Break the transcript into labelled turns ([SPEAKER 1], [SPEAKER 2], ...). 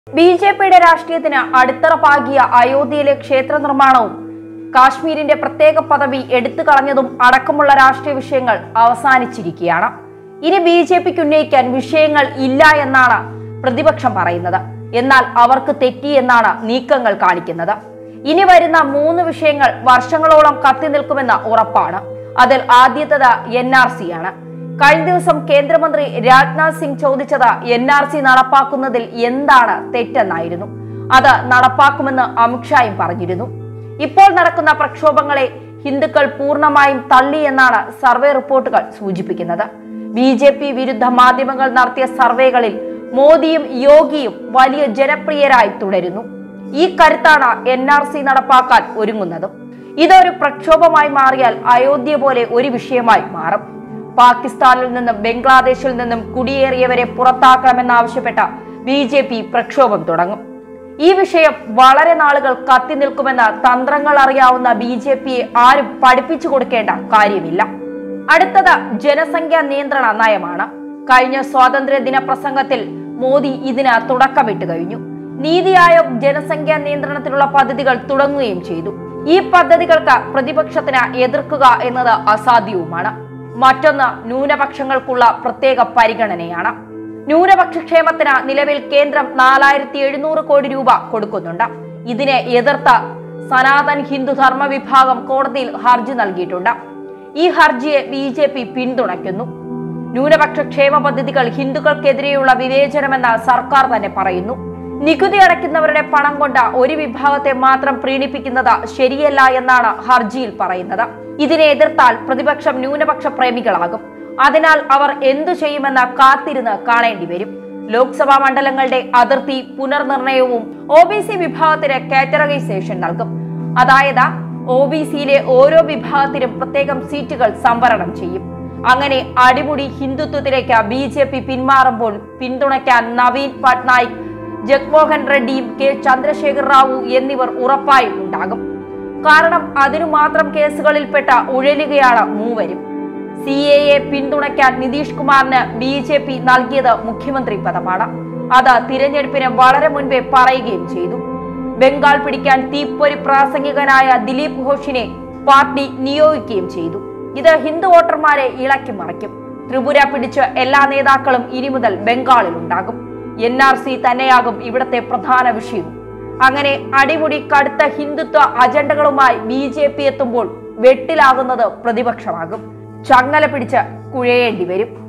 [SPEAKER 1] B J പിയുടെ രാഷ്ട്രീയത്തിന് അടിത്തറ പാകിയ അയോധ്യയിലെ ക്ഷേത്ര നിർമ്മാണവും കാശ്മീരിന്റെ പ്രത്യേക പദവി എടുത്തു കളഞ്ഞതും അടക്കമുള്ള രാഷ്ട്രീയ വിഷയങ്ങൾ അവസാനിച്ചിരിക്കുകയാണ് ഇനി ബി ജെ പിക്ക് ഉന്നയിക്കാൻ വിഷയങ്ങൾ ഇല്ല എന്നാണ് പ്രതിപക്ഷം പറയുന്നത് എന്നാൽ അവർക്ക് തെറ്റി എന്നാണ് നീക്കങ്ങൾ കാണിക്കുന്നത് ഇനി വരുന്ന മൂന്ന് വിഷയങ്ങൾ വർഷങ്ങളോളം കത്തി നിൽക്കുമെന്ന് ഉറപ്പാണ് അതിൽ ആദ്യത്തത് എൻ ആർ സി ആണ് കഴിഞ്ഞ ദിവസം കേന്ദ്രമന്ത്രി രാജ്നാഥ് സിംഗ് ചോദിച്ചത് എൻ ആർ സി നടപ്പാക്കുന്നതിൽ എന്താണ് തെറ്റെന്നായിരുന്നു അത് നടപ്പാക്കുമെന്ന് അമിത്ഷായും പറഞ്ഞിരുന്നു ഇപ്പോൾ നടക്കുന്ന പ്രക്ഷോഭങ്ങളെ ഹിന്ദുക്കൾ പൂർണ്ണമായും തള്ളി എന്നാണ് സർവേ റിപ്പോർട്ടുകൾ സൂചിപ്പിക്കുന്നത് ബി ജെ പി വിരുദ്ധ മാധ്യമങ്ങൾ നടത്തിയ സർവേകളിൽ മോദിയും യോഗിയും വലിയ ജനപ്രിയരായി തുടരുന്നു ഈ കരുത്താണ് എൻ ആർ സി നടപ്പാക്കാൻ ഒരുങ്ങുന്നതും ഇതൊരു പ്രക്ഷോഭമായി മാറിയാൽ അയോധ്യ പോലെ ഒരു വിഷയമായി മാറും പാകിസ്ഥാനിൽ നിന്നും ബംഗ്ലാദേശിൽ നിന്നും കുടിയേറിയവരെ പുറത്താക്കണമെന്നാവശ്യപ്പെട്ട ബി ജെ പി പ്രക്ഷോഭം തുടങ്ങും ഈ വിഷയം വളരെ നാളുകൾ കത്തി നിൽക്കുമെന്ന തന്ത്രങ്ങൾ അറിയാവുന്ന ബി ജെ പിയെ ആരും പഠിപ്പിച്ചു കൊടുക്കേണ്ട കാര്യമില്ല അടുത്തത് ജനസംഖ്യാ നിയന്ത്രണ നയമാണ് കഴിഞ്ഞ സ്വാതന്ത്ര്യ ദിന പ്രസംഗത്തിൽ മോദി ഇതിന് തുടക്കമിട്ട് കഴിഞ്ഞു നീതി ആയോഗ് ജനസംഖ്യാ നിയന്ത്രണത്തിനുള്ള പദ്ധതികൾ തുടങ്ങുകയും ചെയ്തു ഈ പദ്ധതികൾക്ക് പ്രതിപക്ഷത്തിന് എതിർക്കുക എന്നത് അസാധ്യവുമാണ് മറ്റൊന്ന് ന്യൂനപക്ഷങ്ങൾക്കുള്ള പ്രത്യേക പരിഗണനയാണ് ന്യൂനപക്ഷ ക്ഷേമത്തിന് നിലവിൽ കേന്ദ്രം നാലായിരത്തി എഴുന്നൂറ് കോടി രൂപ കൊടുക്കുന്നുണ്ട് ഇതിനെ എതിർത്ത സനാതൻ ഹിന്ദു ധർമ്മ വിഭാഗം കോടതിയിൽ ഹർജി നൽകിയിട്ടുണ്ട് ഈ ഹർജിയെ ബി ജെ പി പിന്തുണയ്ക്കുന്നു ന്യൂനപക്ഷ ക്ഷേമ പദ്ധതികൾ ഹിന്ദുക്കൾക്കെതിരെയുള്ള വിവേചനമെന്ന് സർക്കാർ തന്നെ പറയുന്നു നികുതി അടയ്ക്കുന്നവരുടെ പണം കൊണ്ട് ഒരു വിഭാഗത്തെ മാത്രം പ്രീണിപ്പിക്കുന്നത് ശരിയല്ല എന്നാണ് ഹർജിയിൽ പറയുന്നത് ഇതിനെ എതിർത്താൽ പ്രതിപക്ഷം ന്യൂനപക്ഷ പ്രേമികളാകും അതിനാൽ അവർ എന്തു ചെയ്യുമെന്ന് കാത്തിരുന്ന് കാണേണ്ടി വരും ലോക്സഭാ മണ്ഡലങ്ങളുടെ അതിർത്തി പുനർനിർണയവും ഒ ബി സി വിഭാഗത്തിന് കാറ്റഗറൈസേഷൻ നൽകും അതായത് ഒ ബി സിയിലെ ഓരോ വിഭാഗത്തിനും പ്രത്യേകം സീറ്റുകൾ സംവരണം ചെയ്യും അങ്ങനെ അടിമുടി ഹിന്ദുത്വത്തിലേക്ക് ബി ജെ പി പിന്മാറുമ്പോൾ പിന്തുണയ്ക്കാൻ നവീൻ പട്നായിക് ജഗ്മോഹൻ റെഡ്ഡിയും കെ ചന്ദ്രശേഖർ റാവു എന്നിവർ ഉറപ്പായും ഉണ്ടാകും കാരണം അതിനു മാത്രം കേസുകളിൽപ്പെട്ട ഉഴലുകയാണ് മൂവരും സി എ എ പിന്തുണയ്ക്കാൻ നിതീഷ് കുമാറിന് ബി ജെ പി നൽകിയത് മുഖ്യമന്ത്രി പദമാണ് അത് തിരഞ്ഞെടുപ്പിന് വളരെ മുൻപേ പറയുകയും ചെയ്തു ബംഗാൾ പിടിക്കാൻ തീപ്പൊരി പ്രാസംഗികനായ ദിലീപ് ഘോഷിനെ പാർട്ടി നിയോഗിക്കുകയും ചെയ്തു ഇത് ഹിന്ദു വോട്ടർമാരെ ഇളക്കി മറിക്കും ത്രിപുര പിടിച്ച് എല്ലാ നേതാക്കളും ഇനി മുതൽ ബംഗാളിൽ ഉണ്ടാകും എൻ ആർ സി തന്നെയാകും ഇവിടത്തെ പ്രധാന വിഷയവും അങ്ങനെ അടിമുടി കടുത്ത ഹിന്ദുത്വ അജണ്ടകളുമായി ബി ജെ പി എത്തുമ്പോൾ വെട്ടിലാകുന്നത് പ്രതിപക്ഷമാകും ചങ്ങല പിടിച്ച് കുഴയേണ്ടി വരും